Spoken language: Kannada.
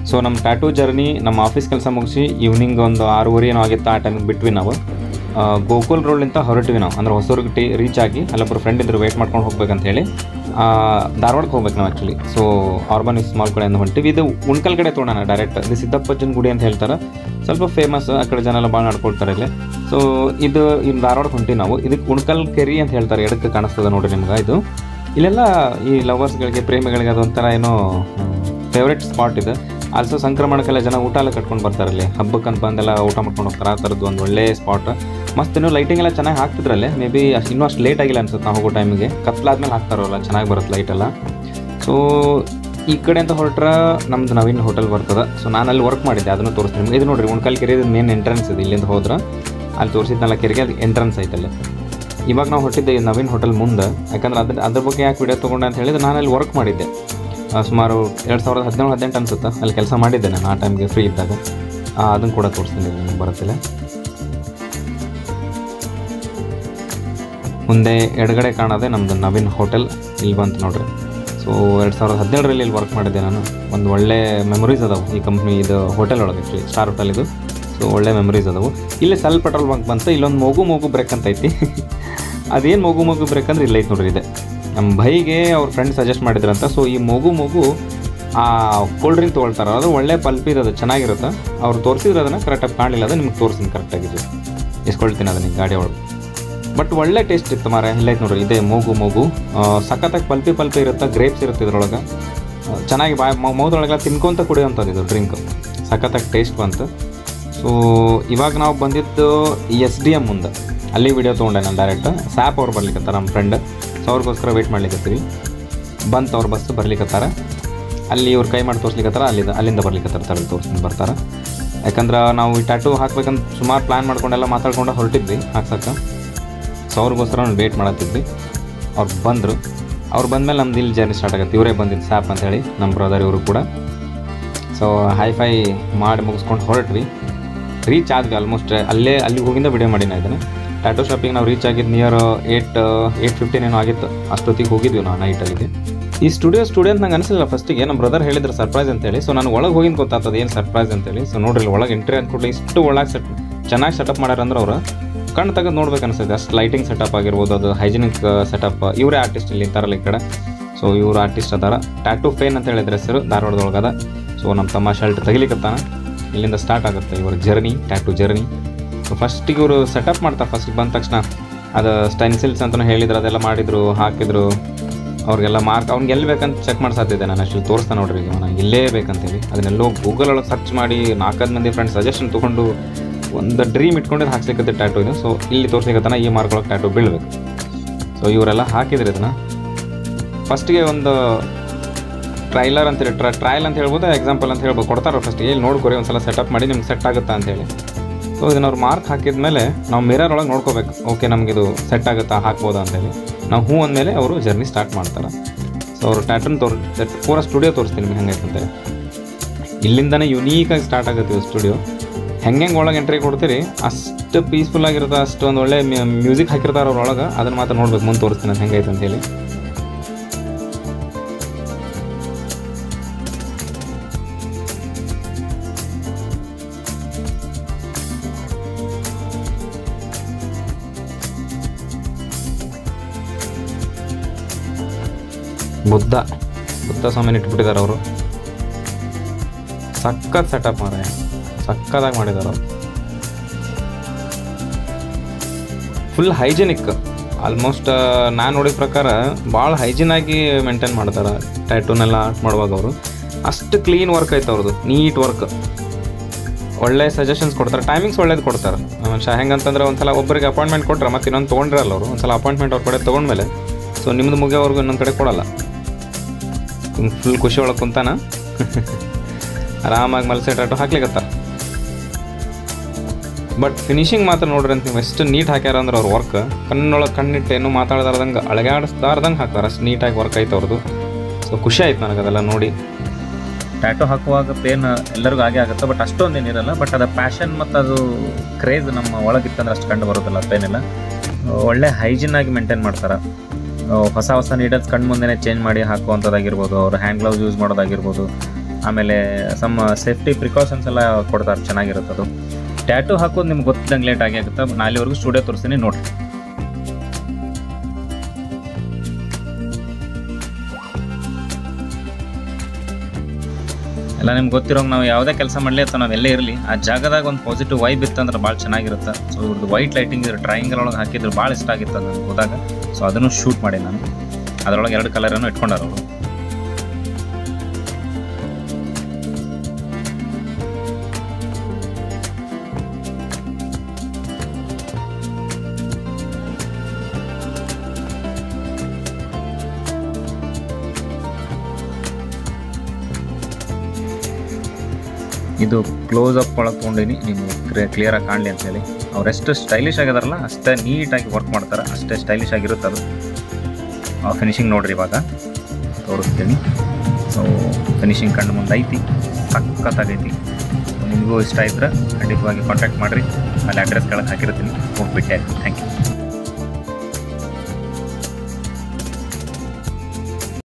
ಸೊ ನಮ್ಮ ಟ್ಯಾಟೂ ಜರ್ನಿ ನಮ್ಮ ಆಫೀಸ್ ಕೆಲಸ ಮುಗಿಸಿ ಈವ್ನಿಂಗ್ ಒಂದು ಆರೂವರೆ ಏನೋ ಆಗಿತ್ತು ಆ ಟೈಮಿಗೆ ಬಿಟ್ವಿ ನಾವು ಆ, ಗೋಕುಲ್ ರೋಡ್ಲಿಂದ ಹೊರಟ್ವಿ ನಾವು ಅಂದ್ರೆ ಹೊಸೂರಿಗೆ ಟಿ ರೀಚ್ ಆಗಿ ಅಲ್ಲೊಬ್ಬರು ಫ್ರೆಂಡ್ ಇದ್ರು ವೇಟ್ ಮಾಡ್ಕೊಂಡು ಹೋಗ್ಬೇಕಂತ ಹೇಳಿ ಆ, ಧಾರವಾಡಕ್ಕೆ ಹೋಗ್ಬೇಕು ನಾವು ಆ್ಯಕ್ಚುಲಿ ಸೊ ಆರ್ಬನ್ ಸ್ಮಾಲ್ ಕಡೆಯಿಂದ ಹೊಂಟಿವಿ ಇದು ಉಣ್ಕಲ್ ಕಡೆ ತೊಗೊಳೋಣ ಡೈರೆಕ್ಟ್ ಇದು ಸಿದ್ದಪ್ಪಜ್ಜನ ಗುಡಿ ಅಂತ ಹೇಳ್ತಾರೆ ಸ್ವಲ್ಪ ಫೇಮಸ್ ಆ ಕಡೆ ಜನ ಎಲ್ಲ ಭಾಳ ನಡ್ಕೊಳ್ತಾರೆ ಇಲ್ಲಿ ಸೊ ಇದು ಇಲ್ಲಿ ಧಾರವಾಡಕ್ಕೆ ಹೊಂಟಿವಿ ನಾವು ಇದಕ್ಕೆ ಉಣ್ಕಲ್ ಕೆರಿ ಅಂತ ಹೇಳ್ತಾರೆ ಎಡಕ್ಕೆ ಕಾಣಿಸ್ತದೆ ನೋಡ್ರಿ ನಿಮ್ಗೆ ಇದು ಇಲ್ಲೆಲ್ಲ ಈ ಲವರ್ಸ್ಗಳಿಗೆ ಪ್ರೇಮಿಗಳಿಗೆ ಅದೊಂಥರ ಏನೋ ಫೇವ್ರೆಟ್ ಸ್ಪಾಟ್ ಇದೆ ಆಲ್ಸೋ ಸಂಕ್ರಮಣಕ್ಕೆಲ್ಲ ಜನ ಊಟ ಎಲ್ಲ ಕಟ್ಕೊಂಡು ಬರ್ತಾರೆ ಅಲ್ಲಿ ಹಬ್ಬಕ್ಕೆ ಅಂತ ಬಂದೆಲ್ಲ ಊಟ ಮಾಡ್ಕೊಂಡು ಹೋಗ್ತಾರೆ ಆ ಥರದ್ದು ಒಂದು ಒಳ್ಳೆ ಸ್ಪಾಟ್ ಮಸ್ತ್ ಇನ್ನೂ ಲೈಟಿಂಗ್ ಎಲ್ಲ ಚೆನ್ನಾಗಿ ಹಾಕ್ತಿದ್ರಲ್ಲಿ ಮೇ ಬಿ ಅಷ್ಟು ಇನ್ನೂ ಅಷ್ಟು ಲೇಟ್ ಆಗಿಲ್ಲ ಅನ್ಸುತ್ತೆ ನಾವು ಹೋಗೋ ಟೈಮಿಗೆ ಕತ್ಲಾದ್ಮೇಲೆ ಹಾಕ್ತಾರಲ್ಲ ಚೆನ್ನಾಗಿ ಬರುತ್ತೆ ಲೈಟ್ ಎಲ್ಲ ಸೊ ಈ ಕಡೆ ಅಂತ ಹೊರಟ್ರೆ ನಮ್ದು ನವೀನ್ ಹೋಟೆಲ್ ಬರ್ತದೆ ಸೊ ನಾನು ಅಲ್ಲಿ ವರ್ಕ್ ಮಾಡಿದ್ದೆ ಅದನ್ನು ತೋರಿಸ್ತೀನಿ ನಿಮ್ಗೆ ಇದು ನೋಡ್ರಿ ಉಣ್ಕಲ್ ಕೆರೆ ಮೇನ್ ಎಂಟ್ರೆನ್ಸ್ ಇದೆ ಇಲ್ಲಿಂದ ಹೋದ್ರೆ ಅಲ್ಲಿ ತೋರಿಸಿದ್ನಲ್ಲ ಕೆರೆಗೆ ಅದು ಎಂಟ್ರೆನ್ಸ್ ಐತಲ್ಲಿ ಇವಾಗ ನಾವು ಹೊಟ್ಟಿದ್ದೆ ಈ ನವೀನ್ ಹೋಟೆಲ್ ಮುಂದೆ ಯಾಕಂದ್ರೆ ಅದ್ರ ಅದ್ರ ಬಗ್ಗೆ ಯಾಕೆ ವಿಡಿಯೋ ತೊಗೊಂಡೆ ಅಂತ ಹೇಳಿದ್ರೆ ನಾನು ಅಲ್ಲಿ ವರ್ಕ್ ಮಾಡಿದ್ದೆ ಆ, ಸುಮಾರು ಎರಡು ಸಾವಿರದ ಹದಿನೇಳು ಹದಿನೆಂಟು ಅನ್ಸುತ್ತೆ ಅಲ್ಲಿ ಕೆಲಸ ಮಾಡಿದ್ದೆ ನಾನು ಆ ಟೈಮ್ಗೆ ಫ್ರೀ ಇದ್ದಾಗ ಅದನ್ನು ಕೂಡ ತೋರಿಸ್ತೀನಿ ನಿಮ್ಗೆ ಬರುತ್ತಿಲ್ಲ ಮುಂದೆ ಎಡಗಡೆ ಕಾಣೋದೆ ನಮ್ಮದು ನವೀನ್ ಹೋಟೆಲ್ ಇಲ್ಲಿ ಬಂತು ನೋಡ್ರಿ ಸೊ ಎರಡು ಸಾವಿರದ ಹದಿನೇಳರಲ್ಲಿ ಇಲ್ಲಿ ವರ್ಕ್ ಮಾಡಿದ್ದೆ ನಾನು ಒಂದು ಒಳ್ಳೆ ಮೆಮೊರೀಸ್ ಅದಾವೆ ಈ ಕಂಪ್ನಿ ಇದು ಹೋಟೆಲ್ ಒಳಗೆ ಆ್ಯಕ್ಚುಲಿ ಸ್ಟಾರ್ ಹೋಟೆಲ್ ಇದು ಸೊ ಒಳ್ಳೆ ಮೆಮೊರೀಸ್ ಅದಾವು ಇಲ್ಲಿ ಸ್ವಲ್ಪ ಪೆಟ್ರೋಲ್ ಬಂಕ್ ಬಂತು ಇಲ್ಲೊಂದು ಮಗು ಮಗು ಬ್ರೇಕ್ ಅಂತ ಐತಿ ಅದೇನು ಮಗು ಮಗು ಬ್ರೇಕ್ ಅಂದ್ರೆ ಇಲ್ಲೈತೆ ನೋಡ್ರಿ ಇದೆ ನಮ್ಮ ಭೈಗೆ ಅವ್ರ ಫ್ರೆಂಡ್ ಸಜೆಸ್ಟ್ ಮಾಡಿದ್ರಂತ ಸೊ ಈ ಮಗು ಮಗು ಆ ಕೋಲ್ಡ್ ಡ್ರಿಂಕ್ ತೊಗೊಳ್ತಾರೆ ಅದು ಒಳ್ಳೆ ಪಲ್ಪಿದು ಅದು ಚೆನ್ನಾಗಿರುತ್ತೆ ಅವ್ರು ತೋರಿಸಿದ್ರೆ ಅದನ್ನು ಕರೆಕ್ಟಾಗಿ ಕಾಣಲಿಲ್ಲ ಅದು ನಿಮ್ಗೆ ತೋರಿಸ್ತೀನಿ ಕರೆಕ್ಟಾಗಿದ್ದು ಇಸ್ಕೊಳ್ತೀನಿ ಅದನ್ನ ಈ ಗಾಡಿ ಒಳಗೆ ಬಟ್ ಒಳ್ಳೆ ಟೇಸ್ಟ್ ಇತ್ತು ಮಾರ ಇಲ್ಲೈತೆ ನೋಡ್ರಿ ಇದೆ ಮೂಗು ಮೂಗು ಸಖತ್ತಾಗಿ ಪಲ್ಪಿ ಪಲ್ಪಿ ಇರುತ್ತೆ ಗ್ರೇಪ್ಸ್ ಇರುತ್ತೆ ಇದ್ರೊಳಗೆ ಆ, ಚೆನ್ನಾಗಿ ಬಾಯ್ ಮೌದೊಳಗೆಲ್ಲ ತಿನ್ಕೊಂತ ಕುಡಿಯೋಂಥದ್ದು ಇದು ಡ್ರಿಂಕ್ ಸಖತ್ತಾಗಿ ಟೇಸ್ಟ್ ಬಂತು ಸೊ ಇವಾಗ ನಾವು ಬಂದಿದ್ದು ಎಸ್ ಡಿ ಎಮ್ ಮುಂದೆ ಅಲ್ಲಿ ವಿಡಿಯೋ ತೊಗೊಂಡೆ ನಾನು ಡೈರೆಕ್ಟ್ ಸ್ಯಾಪ್ ಅವ್ರು ಬರ್ಲಿಕ್ಕತ್ತಾರ ನಮ್ಮ ಫ್ರೆಂಡ್ ಸೊ ಅವ್ರಿಗೋಸ್ಕರ ವೆಯ್ಟ್ ಮಾಡ್ಲಿಕ್ಕತ್ತೀವಿ ಬಂತು ಅವ್ರ ಬಸ್ ಬರ್ಲಿಕ್ಕತ್ತಾರ ಅಲ್ಲಿ ಇವ್ರು ಕೈ ಮಾಡಿ ತೋರ್ಸ್ಲಿಕ್ಕತ್ತಾರ ಅಲ್ಲಿಂದ ಅಲ್ಲಿಂದ ಬರ್ಲಿಕ್ಕತ್ತಾರ ತಲೆ ತೋರಿಸ್ಕೊಂಡು ಬರ್ತಾರೆ ಯಾಕಂದ್ರೆ ನಾವು ಈ ಟ್ಯಾಟೂ ಹಾಕ್ಬೇಕಂತ ಸುಮಾರು ಪ್ಲ್ಯಾನ್ ಮಾಡ್ಕೊಂಡೆಲ್ಲ ಮಾತಾಡ್ಕೊಂಡು ಹೊರಟಿದ್ವಿ ಹಾಕ್ಸಕ್ಕೆ ಸೊ ಅವ್ರಿಗೋಸ್ಕರ ನಾವು ವೇಟ್ ಮಾಡತ್ತಿದ್ವಿ ಅವ್ರು ಬಂದರು ಅವ್ರು ಬಂದಮೇಲೆ ನಮ್ದು ಇಲ್ಲಿ ಜರ್ನಿ ಸ್ಟಾರ್ಟ್ ಆಗುತ್ತೆ ಇವರೇ ಬಂದಿದ್ದು ಸ್ಯಾಪ್ ಅಂತೇಳಿ ನಮ್ಮ ಬ್ರದರ್ ಇವರು ಕೂಡ ಸೊ ಹೈ ಫೈ ಮಾಡಿ ಮುಗಿಸ್ಕೊಂಡು ಹೊರಟ್ವಿ ರೀಚ್ ಆದ್ವಿ ಆಲ್ಮೋಸ್ಟ್ ಅಲ್ಲೇ ಅಲ್ಲಿಗೆ ಹೋಗಿಂದ ವಿಡಿಯೋ ಮಾಡಿ ನಾ ಇದನ್ನು ಟ್ಯಾಟೋ ಶಾಪಿಗೆ ನಾವು ರೀಚ್ ಆಗಿದ್ದು ನಿಯರ್ ಏಯ್ಟ್ ಏಯ್ಟ್ ಫಿಫ್ಟೀನ್ ಏನೋ ಆಗಿತ್ತು ಅಷ್ಟೊತ್ತಿಗೆ ಹೋಗಿದ್ವಿ ನಾವು ನೈಟ್ ಅಲ್ಲಿಗೆ ಈ ಸ್ಟುಡಿಯೋ ಸ್ಟುಡಿಯೋ ಅಂತ ನಂಗೆ ಅನಿಸಲಿಲ್ಲ ಫಸ್ಟಿಗೆ ನಮ್ಮ ಬ್ರದರ್ ಹೇಳಿದ್ರು ಸರ್ಪ್ರೈಸ್ ಅಂತೇಳಿ ಸೊ ನಾನು ಒಳಗೆ ಹೋಗಿದ್ದು ಗೊತ್ತಾಗ್ತದೆ ಏನು ಸರ್ಪ್ರೈಸ್ ಅಂತೇಳಿ ಸೊ ನೋಡ್ರಿ ಒಳಗೆ ಎಂಟ್ರಿ ಅಂದ್ಕೊಡ್ಲಿ ಇಷ್ಟು ಒಳಗೆ ಸೆಟ್ ಚೆನ್ನಾಗಿ ಸೆಟಪ್ ಮಾಡ್ಯಾರ ಅಂದ್ರೆ ಅವರು ಕಣ್ಣು ತೆಗೆದು ನೋಡ್ಬೇಕು ಅನಿಸುತ್ತೆ ಅಷ್ಟು ಲೈಟಿಂಗ್ ಸೆಟಪ್ ಆಗಿರ್ಬೋದು ಅದು ಹೈಜಿನಿಕ್ ಸೆಟಪ್ ಇವರೇ ಆರ್ಟಿಸ್ಟ್ ಇಲ್ಲಿ ಇರ್ತಾರಲ್ಲ ಈ ಕಡೆ ಸೊ ಇವರು ಆರ್ಟಿಸ್ಟ್ ಅದಾರ ಟ್ಯಾಟೂ ಫೇನ್ ಅಂತ ಹೇಳಿದ್ರೆ ಹೆಸರು ಧಾರವಾಡದೊಳಗೆ ಅದ ಸೊ ನಮ್ಮ ತಮ್ಮ ಶರ್ಟ್ ತೆಗಿಲಿಕತ್ತಾನ ಇಲ್ಲಿಂದ ಸ್ಟಾರ್ಟ್ ಆಗುತ್ತೆ ಇವ್ರ ಜರ್ನಿ ಟ್ಯಾಟೂ ಜರ್ನಿ ಸೊ ಫಸ್ಟಿಗೆ ಇವರು ಸೆಟಪ್ ಮಾಡ್ತಾರೆ ಫಸ್ಟಿಗೆ ಬಂದ ತಕ್ಷಣ ಅದು ಸ್ಟೆನ್ಸಿಲ್ಸ್ ಅಂತಲೂ ಹೇಳಿದ್ರು ಅದೆಲ್ಲ ಮಾಡಿದ್ರು ಹಾಕಿದ್ರು ಅವ್ರಿಗೆಲ್ಲ ಮಾರ್ಕ್ ಅವ್ನಿಗೆ ಎಲ್ಲಿ ಬೇಕಂತ ಚೆಕ್ ಮಾಡ್ಸಾತಿದ್ದೆ ನಾನು ಅಷ್ಟು ತೋರಿಸ್ತಾ ನೋಡ್ರಿ ಈಗ ನಾನು ಇಲ್ಲೇ ಬೇಕಂತೇಳಿ ಅದನ್ನೆಲ್ಲೋ ಗೂಗಲ್ ಒಳಗೆ ಸರ್ಚ್ ಮಾಡಿ ನಾಲ್ಕೈದು ಮಂದಿ ಫ್ರೆಂಡ್ಸ್ ಸಜೆಷನ್ ತೊಗೊಂಡು ಒಂದು ಡ್ರೀಮ್ ಇಟ್ಕೊಂಡಿದ್ದು ಹಾಕ್ಸ್ಲಿಕ್ಕೆ ಟ್ಯಾಟೂ ಇದು ಸೊ ಇಲ್ಲಿ ತೋರಿಸ್ಲಿಕ್ಕತ್ತಾನ ಈ ಮಾರ್ಕ್ ಒಳಗೆ ಟ್ಯಾಟೂ ಬೀಳ್ಬೇಕು ಸೊ ಇವರೆಲ್ಲ ಹಾಕಿದ್ರು ಇದನ್ನ ಫಸ್ಟಿಗೆ ಒಂದು ಟ್ರೈಲರ್ ಅಂತೇಳಿ ಟ್ರ ಟ್ರಯಲ್ ಅಂತ ಹೇಳ್ಬೋದು ಎಕ್ಸಾಂಪಲ್ ಅಂತ ಹೇಳ್ಬೋದು ಕೊಡ್ತಾರೆ ಫಸ್ಟಿಗೆ ಇಲ್ಲಿ ನೋಡ್ಕೊರಿ ಒಂದ್ಸಲ ಸೆಟಪ್ ಮಾಡಿ ನಿಮ್ಗೆ ಸೆಟ್ ಆಗುತ್ತಾ ಅಂತೇಳಿ ಸೊ ಇದನ್ನ ಅವ್ರು ಮಾರ್ಕ್ ಹಾಕಿದ್ಮೇಲೆ ನಾವು ಮಿರರ್ ಒಳಗೆ ನೋಡ್ಕೋಬೇಕು ಓಕೆ ನಮಗಿದು ಸೆಟ್ ಆಗುತ್ತಾ ಹಾಕ್ಬೋದಾ ಅಂತೇಳಿ ನಾವು ಹ್ಞೂ ಅಂದಮೇಲೆ ಅವರು ಜರ್ನಿ ಸ್ಟಾರ್ಟ್ ಮಾಡ್ತಾರೆ ಸೊ ಅವರು ಟ್ಯಾಟನ್ ತೋರ್ ಪೂರ ಸ್ಟುಡಿಯೋ ತೋರಿಸ್ತೀನಿ ನಿಮ್ಗೆ ಹೆಂಗೈತೆ ಅಂತೇಳಿ ಇಲ್ಲಿಂದನೇ ಯುನೀಕಾಗಿ ಸ್ಟಾರ್ಟ್ ಆಗುತ್ತೆ ಇದು ಸ್ಟುಡಿಯೋ ಹೆಂಗೆ ಒಳಗೆ ಎಂಟ್ರಿ ಕೊಡ್ತೀರಿ ಅಷ್ಟು ಪೀಸ್ಫುಲ್ ಆಗಿರುತ್ತೆ ಅಷ್ಟು ಒಂದು ಒಳ್ಳೆ ಮ್ಯೂಸಿಕ್ ಹಾಕಿರ್ತಾರೆ ಅವ್ರ ಒಳಗೆ ಅದನ್ನು ಮಾತ್ರ ನೋಡ್ಬೇಕು ಮುಂದೆ ತೋರಿಸ್ತೀನಿ ಅದು ಹೆಂಗೈತೆ ಅಂತೇಳಿ ಬುದ್ಧ ಬುದ್ಧ ಸ್ವಾಮಿನ ಇಟ್ಬಿಟ್ಟಿದ್ದಾರೆ ಅವರು ಸಖತ್ ಸೆಟಪ್ ಮಾರ ಸಕ್ಕತ್ತಾಗಿ ಮಾಡಿದ್ದಾರೆ ಅವರು ಫುಲ್ ಹೈಜಿನಿಕ್ ಆಲ್ಮೋಸ್ಟ್ ನಾನು ನೋಡಿದ ಪ್ರಕಾರ ಭಾಳ ಹೈಜಿನಾಗಿ ಮೇಂಟೈನ್ ಮಾಡ್ತಾರೆ ಟ್ಯಾಟೂನೆಲ್ಲ ಆರ್ಟ್ ಮಾಡುವಾಗ ಅವರು ಅಷ್ಟು ಕ್ಲೀನ್ ವರ್ಕ್ ಐತೆ ಅವ್ರದ್ದು ನೀಟ್ ವರ್ಕ್ ಒಳ್ಳೆ ಸಜೆಷನ್ಸ್ ಕೊಡ್ತಾರೆ ಟೈಮಿಂಗ್ಸ್ ಒಳ್ಳೇದು ಕೊಡ್ತಾರೆ ಶಾ ಹೆಂಗಂತಂದ್ರೆ ಒಂದ್ಸಲ ಒಬ್ಬರಿಗೆ ಅಪಾಯಿಂಟ್ಮೆಂಟ್ ಕೊಟ್ಟರೆ ಮತ್ತೆ ಇನ್ನೊಂದು ತೊಗೊಂಡಿರಲ್ಲ ಅವರು ಒಂದ್ಸಲ ಅಪಾಯಿಂಟ್ಮೆಂಟ್ ಅವ್ರ ಕಡೆ ತೊಗೊಂಡ್ಮೇಲೆ ಸೊ ನಿಮ್ದು ಮುಗಿಯೋವರೆಗೂ ಇನ್ನೊಂದು ಕಡೆ ಕೊಡಲ್ಲ ಫುಲ್ ಖುಷಿ ಒಳಗೆ ಕುಂತಾನ ಆರಾಮಾಗಿ ಮಲ್ಸೆ ಟಾಟು ಹಾಕ್ಲಿಕತ್ತಾರ ಬಟ್ ಫಿನಿಶಿಂಗ್ ಮಾತ್ರ ನೋಡ್ರಿ ಅಂತ ನೀವು ಎಷ್ಟು ನೀಟ್ ಹಾಕ್ಯಾರ ಅಂದ್ರೆ ಅವ್ರ ವರ್ಕ್ ಕಣ್ಣೊಳಗೆ ಕಣ್ಣಿಟ್ಟು ಏನು ಮಾತಾಡ್ದಾರ್ದಂಗೆ ಅಳಗಾಡಿಸ್ದಾರ್ದಂಗೆ ಹಾಕ್ತಾರೆ ಅಷ್ಟು ನೀಟಾಗಿ ವರ್ಕ್ ಐತೆ ಅವ್ರದ್ದು ಸೊ ಖುಷಿ ಆಯ್ತು ನನಗೆ ಅದೆಲ್ಲ ನೋಡಿ ಟ್ಯಾಟೋ ಹಾಕುವಾಗ ಪೇನ್ ಎಲ್ಲರಿಗೂ ಆಗೇ ಆಗುತ್ತೆ ಬಟ್ ಅಷ್ಟೊಂದು ಏನಿರಲ್ಲ ಬಟ್ ಅದು ಪ್ಯಾಷನ್ ಮತ್ತು ಅದು ಕ್ರೇಜ್ ನಮ್ಮ ಒಳಗಿತ್ತಂದ್ರೆ ಅಷ್ಟು ಕಂಡು ಬರೋದಿಲ್ಲ ಪೇನ್ ಎಲ್ಲ ಒಳ್ಳೆ ಹೈಜಿನ್ ಆಗಿ ಮೇಂಟೈನ್ ಮಾಡ್ತಾರೆ ಹೊಸ ಹೊಸ ನೀಡಲ್ಸ್ ಕಣ್ಣು ಮುಂದೆನೇ ಚೇಂಜ್ ಮಾಡಿ ಹಾಕುವಂಥದ್ದಾಗಿರ್ಬೋದು ಅವ್ರು ಹ್ಯಾಂಡ್ ಗ್ಲೌಸ್ ಯೂಸ್ ಮಾಡೋದಾಗಿರ್ಬೋದು ಆಮೇಲೆ ಸಮ್ ಸೇಫ್ಟಿ ಪ್ರಿಕಾಷನ್ಸ್ ಎಲ್ಲ ಕೊಡ್ತಾರೆ ಚೆನ್ನಾಗಿರುತ್ತೆ ಅದು ಟ್ಯಾಟು ಹಾಕೋದು ನಿಮ್ಗೆ ಗೊತ್ತಿದ್ದಂಗೆ ಲೇಟ್ ಆಗಿ ಆಗುತ್ತೆ ನಾನು ಅಲ್ಲಿವರೆಗೂ ಸ್ಟುಡಿಯೋ ತೋರಿಸ್ತೀನಿ ನೋಡಿರಿ ಎಲ್ಲ ನಿಮ್ಗೆ ಗೊತ್ತಿರೋಂಗೆ ನಾವು ಯಾವುದೇ ಕೆಲಸ ಮಾಡಲಿ ಅಥವಾ ನಾವು ಎಲ್ಲೇ ಇರಲಿ ಆ ಜಾಗದಾಗ ಒಂದು ಪಾಸಿಟಿವ್ ವೈಬ್ ಇತ್ತು ಅಂದ್ರೆ ಭಾಳ ಚೆನ್ನಾಗಿರುತ್ತೆ ಸೊ ಇವ್ರದ್ದು ವೈಟ್ ಲೈಟಿಂಗ್ ಇದ್ರೆ ಟ್ರಯಾಂಗಲ್ ಒಳಗೆ ಹಾಕಿದ್ರೆ ಭಾಳ ಇಷ್ಟ ಆಗಿತ್ತು ಅದು ನನಗೆ ಹೋದಾಗ ಸೊ ಅದನ್ನು ಶೂಟ್ ಮಾಡಿ ನಾನು ಅದರೊಳಗೆ ಎರಡು ಕಲರನ್ನು ಇಟ್ಕೊಂಡಾರ ಅವರು ಇದು ಕ್ಲೋಸ್ ಅಪ್ ಒಳಗೆ ತೊಗೊಂಡಿನಿ ನಿಮ್ಗೆ ಕ್ಲಿಯರಾಗಿ ಕಾಣಲಿ ಅಂತೇಳಿ ಅವ್ರು ಎಷ್ಟು ಸ್ಟೈಲಿಶ್ ಆಗಿದಾರಲ್ಲ ಅಷ್ಟೇ ನೀಟಾಗಿ ವರ್ಕ್ ಮಾಡ್ತಾರೆ ಅಷ್ಟೇ ಸ್ಟೈಲಿಶ್ ಆಗಿರುತ್ತೆ ಅದು ಫಿನಿಶಿಂಗ್ ನೋಡ್ರಿ ಇವಾಗ ತೋರಿಸ್ತೀನಿ ಸೊ ಫಿನಿಶಿಂಗ್ ಕಣ್ಣು ಮುಂದೆ ಐತಿ ಸಖತ್ತಾಗೈತಿ ನಿಮಗೂ ಇಷ್ಟ ಇದ್ರೆ ಖಂಡಿತವಾಗಿ ಕಾಂಟ್ಯಾಕ್ಟ್ ಮಾಡಿರಿ ಅಲ್ಲಿ ಅಡ್ರೆಸ್ ಕೆಳಗೆ ಹಾಕಿರ್ತೀನಿ ಹೋಗ್ಬಿಟ್ಟೆ ಥ್ಯಾಂಕ್ ಯು